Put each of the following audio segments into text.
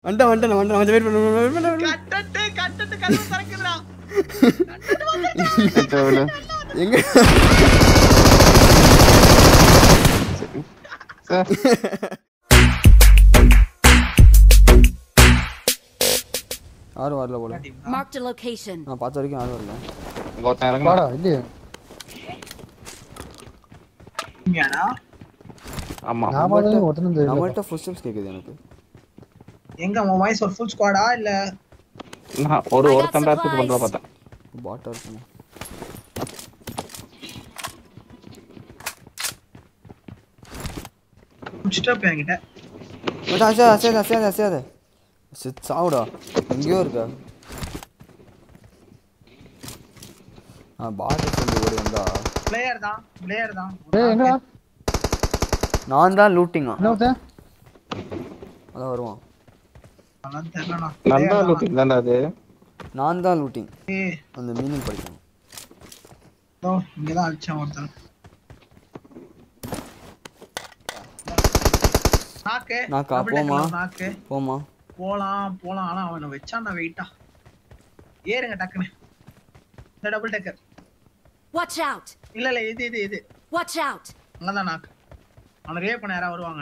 வந்துட்டேன் வந்துட்டேன் வந்துட்டேன் கொஞ்சம் வெயிட் பண்ணு வெயிட் பண்ணு கட்டட்டு கட்டட்டு கதவு திறக்குதுடா எங்க சார் யாரும் வரல போல Marked a location. நான் பார்த்த வரைக்கும் யாரும் வரல இங்க ஒருத்தன் இறங்குனா வாடா இல்லையே உண்மையாடா ஆமா நான் பாட்டு ஒருத்தனும் தெரியல நம்மள்ட்ட ஃபுல் ஸ்டெப்ஸ் கேக்குது எனக்கு எங்க உன் வாய்ஸ் ஒரு ஃபுல் ஸ்குவாடா இல்ல நான் ஒரு ஒருத்தன் தான் ஷூட் பண்றத பார்த்தேன் பாட்டா இருக்குங்க முடிச்சிட்டா போய் என்கிட்ட மச்சான் அசையாத அசையாத அசையாத அசையாத சித் சாவுடா எங்கேயோ இருக்கா ஆ பாட்டு சொல்லி ஓடி வந்தா பிளேயர் தான் பிளேயர் தான் ஏய் எங்கடா நான் தான் லூட்டிங்கா இன்னொருத்தன் அதான் வருவான் அதெல்லாம் தெரியலடா நல்லா லூட்டிங் தான்டா அது நான் தான் லூட்டிங் ஏய் அந்த மீனிங் படிக்கணும் இதோ இங்கதான் அடிச்சான் ஒருத்தன் நாக்கு நாக்கா, double decker போமா. நாக்கு போமா போலாம் போலாம் ஆனா அவனை வச்சான் நான் வெயிட்டா ஏறுங்க டக்குன்னு இந்த டபுள் டெக்கர் Watch out! இல்ல இல்ல இது இது இது Watch out! அங்கதான் நாக்கு அவனை ரேப் பண்ண யாராவது வருவாங்க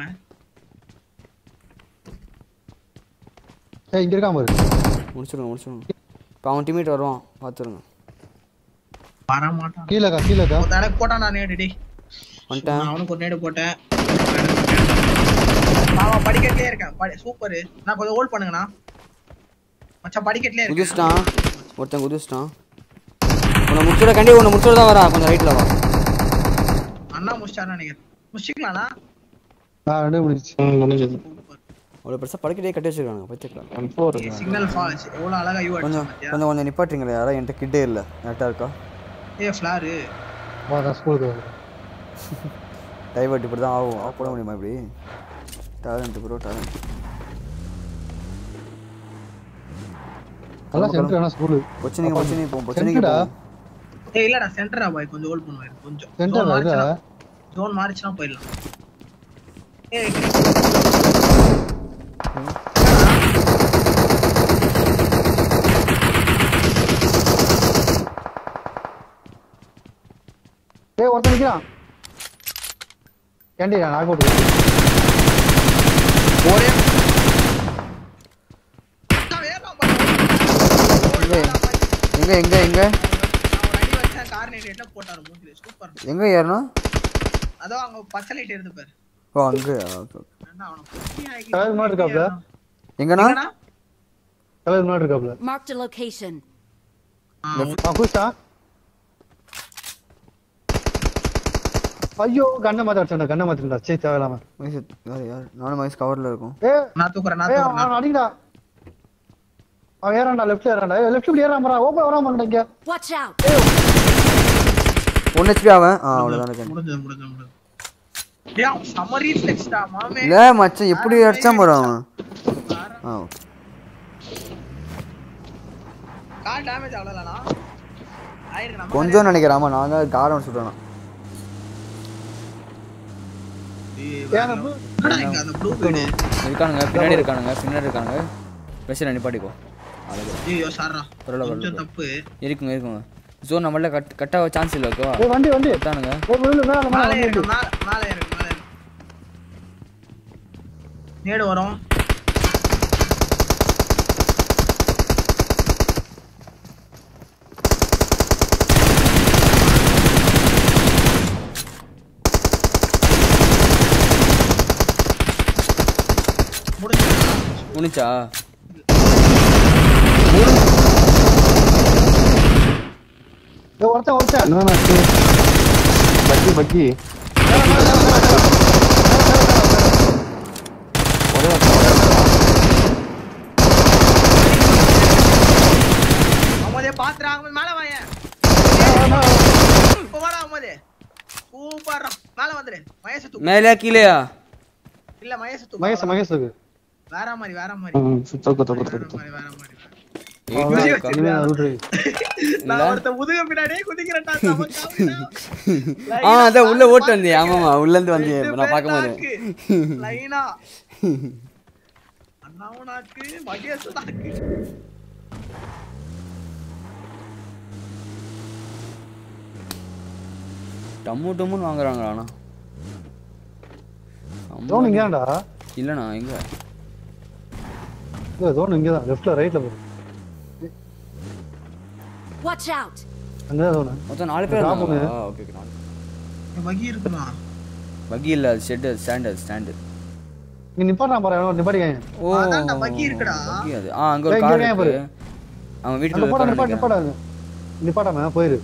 ஏய் இங்க இருக்காம பாரு முடிச்சிடுங்க முடிச்சிடுங்க இப்போ அவன் டீமேட் வருவான் பார்த்துருங்க வர மாட்டான் கீழக்கா கீழக்கா ஒரு தடவை போட்டான் நான் நேடு டி வந்துட்டேன் நான் அவனுக்கு ஒரு நேடு போட்டேன் அவன் படிக்கட்டிலே இருக்கேன் படி சூப்பர் நான் கொஞ்சம் ஹோல்ட் பண்ணுங்கண்ணா மச்சான் படிக்கட்டிலே இருக்கேன் குதிச்சிட்டான் ஒருத்தன் குதிச்சிட்டான் உன்னை முடிச்சுட கண்டி உன்னை முடிச்சுட தான் வரா கொஞ்சம் ரைட்டில் வா அண்ணா முடிச்சிட்டாருன்னு நினைக்கிறேன் முடிச்சிக்கலாம்ண்ணா ஆ ரெண்டு முடிச்சு ம், முடிஞ்சது அவ்வளோ பெருசாக படுக்கிட்டே கட்டி வச்சிருக்காங்க பச்சைக்கலாம் ஒன் ஃபோர் சிக்னல் ஃபால்ஸ் எவ்வளவு அழகா யூ கொஞ்சம் அடிச்சு பாத்தியா கொஞ்சம் கொஞ்சம் நிப்பாட்டுறீங்களா யாரா என்கிட்ட கிட்டே இல்லை கரெக்டாக இருக்கா ஏ ஃபிளாரு வா நான் ஸ்கூலுக்கு வரேன் டைவர்ட் இப்படி தான் ஆகும் ஆஃப் போட முடியுமா இப்படி டேலண்ட் ப்ரோ டேலண்ட் நல்லா சென்டர் வேணா ஸ்கூலு பிரச்சனைக்கு பிரச்சனை இப்போ பிரச்சனைக்கு சென்டரா ஏய் இல்லடா சென்டரா பாய் கொஞ்சம் ஹோல்ட் பண்ணுவாரு கொஞ்சம் சென்டர் இதா ஜோன் மாறிச்சுனா போயிடலாம் ஏய் ஏய் ஒருத்தன் நிக்கிறான் கேண்டி நான் அவுட் ஒரே நான் வேகமா பாரு. எங்க எங்க எங்க நான் ஒரு அடி வச்சேன் கார்னேட் போட்டாரு மூஞ்சில சூப்பர் எங்க ஏறனா அதோ அங்க பச்சை லைட் இருந்து பாரு ஓ அங்க ஓகே வேண்டாம் அவனை குத்தி ஆக்கி கலர் மாதிரி இருக்காப்ல எங்கண்ணா எங்கடா? கலர் முன்னாடி இருக்காப்ல Marked a location. நான் குடிச்சிட்டான் ஐயோ கண்ணை மாத்த அடிச்சா கண்ணை மாத்திருந்தா சரி தேவையில்லாம மகேஷ் யார் யார் நானும் மகேஷ் கவரில் இருக்கும் ஏ நான் தூக்குறேன் நான் ஏய் தூக்குறேன் அவன் அடிங்கடா அவன் ஏறான்டா லெஃப்ட்ல ஏறான்டா ஏய் லெஃப்ட் இப்படி ஏறாம ஓப்பன் வராம மாட்டேங்க Watch out! ஒன் ஹெச்பி அவன் ஆ அவ்வளோதான் இருக்கேன் முடிஞ்சது முடிஞ்சது முடிஞ்சது டேய் அவன் செம ரீஃப்ளெக்ஸ்டா மாமே இல்லை மச்சான் எப்படி அடிச்சான் பாரு அவன் ஆ ஓகே கார் டேமேஜ் ஆகலனா ஆயிருக்கு நம்ம கொஞ்சம் நினைக்கிறேன் ஆமா நான் தான் கார்டன் சுட்டேன் என்னடா இங்க அந்த ப்ளூ வீடு இருக்கானுங்க பின்னாடி இருக்கானுங்க பின்னாடி இருக்கானுங்க பேசுகிற நிப்பாட்டிக்கோ அழகு ஐயோ சாரா பரவாயில்ல, கொஞ்சம் பரவாயில்ல. தப்பு இருக்குங்க இருக்குங்க ஜோன் நம்மள கட் கட்டாக சான்ஸ் இல்லை ஓகேவா ஏய் வண்டி வண்டி கட்டானுங்க ஒரு விழுந்து மேல மேல மேலே வண்டி இருக்கு இருக்கு. மேலே மேலே இருக்கு மேலே இருக்கு நேடு வரும் முடிஞ்சு முடிச்சா ஏய் ஒருத்தன் ஒருத்தன் என்னண்ணாச்சு பக்கி பக்கி அம்மதே பாத்துறா அம்மது மேல வாய இப்போ வாடா அம்மதே சூப்பர்ரா மேல வந்துரு மகேஷ் தூக்கு மேலே கீழேயா இல்ல மகேஷ் தூக்கு மகேஷ் மகேஷ் இருக்கு வேற மாதிரி வேற மாதிரி ம் சுத்தம் குத்த வேற குத்த மாதிரி வேற மாதிரி எயிட்டா இருக்கா? இனிமே நான் விட்ரு. நான் ஒருத்த முதுக பின்னாடியே குதிக்கிறேன்டா தமக்கா ஆ அதான் உள்ள ஓட்டு வந்தியா ஆமாமா உள்ள இருந்து வந்தியே நான் பார்க்கும் போது லைனா அண்ணாவனாக்கு மகேசனாக்கு டம்மு டம்முன்னு வாங்குறாங்க ஆனா ஜோன் இங்கேடா இல்லைண்ணா எங்க இல்ல ஜோன் இங்கே தான் லெஃப்ட்ல ரைட்ல போகுது Watch out! அங்கே ஜோனு மொத்தம் நாலு பேர் Drop இருந்தாங்களா? ஓகே ஓகே நாலு பகி இருக்குமா பக்கி இல்ல அது ஷெட் ஸ்டாண்டு ஸ்டாண்டு நீ நிப்பாட்டா பாரு நிப்பாட்டிக்காங்க ஓ அதான்டா, buggy இருக்குடா. buggy அது ஆ அங்க ஒரு ஏய், கார் இங்க ஏன் இருக்கு அவன் அங்க வீட்டுக்குள்ள போடா இருக்கான்னு நிப்பாட்ட நினைக்கிறேன். நிப்பாட்டாங்க நிப்பாட்டாம போயிரு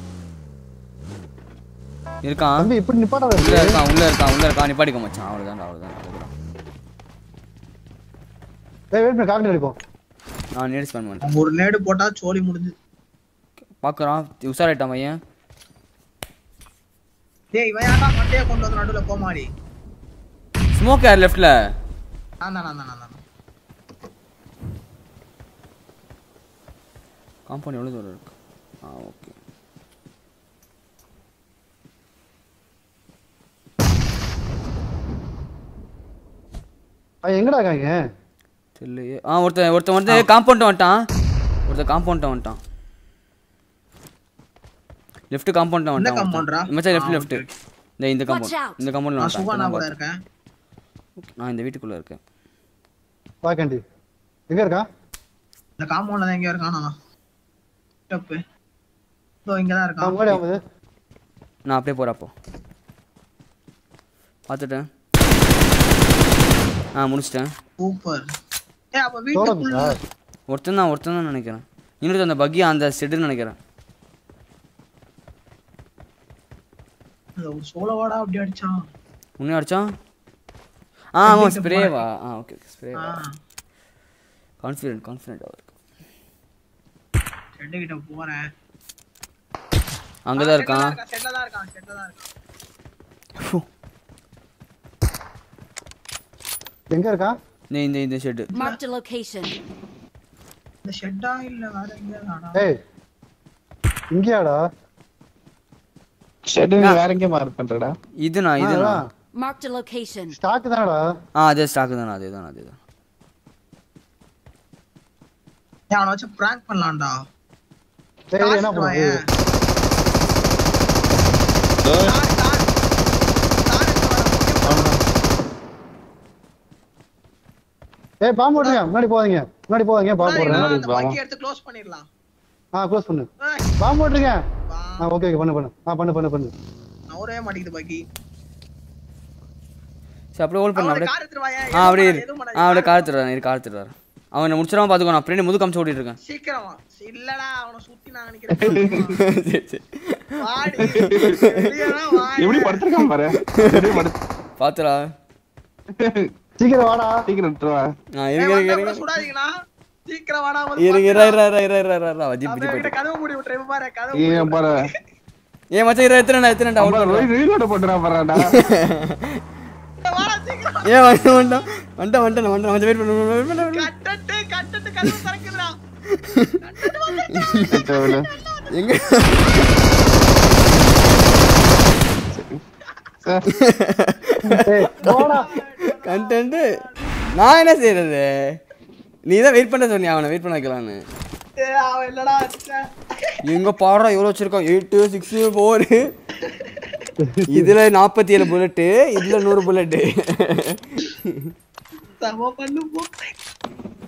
இருக்கான் தம்பி இப்படி நிப்பாட்டாத உள்ள இருக்கான் உள்ள இருக்கான் உள்ள இருக்கான் நிப்பாட்டிக்க மச்சான் அவ்வளவுதான் அவ்வளவுதான் அவ்வளவுதான் ஏய் வெயிட் பண்ணி காக்கி அடிப்போம் நான் நேர்ஸ் பண்ண மாட்டேன் அவங்க ஒரு நேடு போட்டா சோலி முடிஞ்சு பாக்குறான் உஷாராயிட்டான் பையன் டேய் இவன் யாரா மண்டையை கொண்டு வந்து நடுவுல கோமாடி ஸ்மோக் யார் லெஃப்ட்ல நான் தான் நான் தான் நான் தான் காம்பவுண்ட் எவ்வளவு தூரம் இருக்கு ஆ ஓகே அவன் எங்கடா இருக்காங்க தெரியலையே ஆ ஒருத்தன் ஒருத்தன் வந்து காம்பவுண்ட் வந்துட்டான் ஒருத்தன் காம்பவுண்ட் வந்துட்டான் லெஃப்ட் காம்பவுண்ட் இந்த வந்துட்டான் compound ரா? ஒருத்தன். மச்சான் லெஃப்ட் ஆ, லெஃப்ட் okay, இந்த இந்த Watch காம்பவுண்ட் out. இந்த காம்பவுண்ட்ல நான் சுகானா கூட வந்துட்டான் இருக்கேன் நான் இந்த வீட்டுக்குள்ள இருக்கேன் வாக்காண்டி எங்க இருக்கான் இந்த காம்பவுண்ட்ல தான் எங்கேயோ இருக்கானா டப்பு இதோ இங்க தான் நான் இருக்கான் முன்னாடி ஆகுது நான் அப்படியே போறப்போ பார்த்துட்டேன் ஆ முடிச்சிட்டேன் சூப்பர் ஏய் அப்ப சோளம் வீட்டுக்குள்ள ஒருத்தன் தான் ஒருத்தன் தான் நினைக்கிறேன் இன்னொருத்தன் அந்த பக்கி அந்த செட்டுன்னு நினைக்கிறேன் அந்த ஒரு சோளவாடா அப்படி அடிச்சான் உன்னே அடிச்சான் ஆ ஆமாம் ஸ்ப்ரேவா ஆ ஓகே ஸ்ப்ரேவா ஆ கான்ஃபிடென்ட் கான்ஃபிடென்ட் அவர் ஷெட்டு கிட்ட போறேன் அங்கே தான் இருக்கான் ஷெட்ல தான் இருக்கான் ஷெட்ல தான் இருக்கான் எங்க இருக்கான் இந்த இந்த இந்த ஷெட்டு Marked a location. இந்த ஷெட்டா இல்ல வேற எங்கேயாடா ஏய் இங்கேயாடா ஷெட் வேற எங்கேயும் மார்க் பண்றடா இதுண்ணா இதுண்ணா Marked a location. ஸ்டாக் தானடா ஆ அதே ஸ்டாக்கு தானே அதே தான் அதே தான் ஏய் அவனை வச்சு பிராங்க் பண்ணலாம்டா ஏய் என்ன காசு பண்ணுறது வாயேன். தார், தார். தார் எடுத்து வர முடியுமா? ஏய் பாம்பு போட்டுருங்க முன்னாடி போகாதீங்க முன்னாடி போகாதீங்க பாம்பு முன்னாடி போடுறேன் நான் அந்த பக்கி எடுத்து க்ளோஸ் பண்ணிடலாம் ஆ க்ளோஸ் பண்ணு ஏய், பாம்பு போட்டுருங்க வா. ஆ ஓகே ஓகே பண்ணு பண்ணு ஆ பண்ணு பண்ணு பண்ணு நவரவே மாட்டேங்குது பக்கி சரி அப்படியே ஹோல்ட் பண்ண அவனை அப்படியே கார் எடுத்துட்டு வாயேன். ஆ எதுவும் அப்படியே பண்ணாத, இரு. எதுவும் ஆ பண்ணாத. அப்படியே கார் எடுத்துடுறாரு இரு கார் எடுத்துடுறாரு அவனை முடிச்சிடாம பார்த்துக்கோ நான் பின்னாடி முது காமிச்சு ஓட்டிட்டு இருக்கேன் சீக்கிரம் வா. இல்லடா அவனை சுத்தி நான் நினைக்கிறேன் சரி சரி வாடி வெளியடா வாடி. எப்படி படுத்திருக்கான் பாரு எப்படி படுத்து பார்த்துடா சீக்கிரம் வாடா சீக்கிரம் விட்டுருவா ஆ ஏய், இருங்க வந்தா இருங்க கூட இருங்க சுடாதீங்கண்ணா. சீக்கிரம் வாடா வந்து இருங்க பாத்துடா. இரா இரா இரா இரா இரா இரா வஜி அப்படியே பிடி கிட்ட போயிட்டு கதவு மூடி விட்டுரு. இப்ப பாரு, கதவு மூடி ஏன் விட்டுரு. பாரு ஏன் மச்சான் இரா எத்தனை எத்தனை அவுட் ரீலோட போட்டுறா பாருடா வாடா, சீக்கிரம். ஏன் வந்துட்டு வந்துட்டான் வந்துட்டான் வந்துட்டான் வந்துட்டான் கொஞ்சம் வெயிட் பண்ணு வெயிட் பண்ணு கட்டட்டு, கட்டட்டு, கதவு திறக்குதுடா. கட்டட்டு வந்து- எங்க ஏய் போடா கண்டென்ட் நான் என்ன செய்யறது நீ தான் வெயிட் பண்ண சொன்னியா அவனை வெயிட் பண்ண வைக்கலான்னு ஏய், அவன் இல்லடா அடிச்சான். எங்க பாடுறா எவ்வளோ வச்சிருக்கான் எயிட்டு சிக்ஸு ஃபோரு இதுல நாற்பத்தி ஏழு புல்லட்டு இதுல நூறு புல்லட்டு செம பண்ணு போ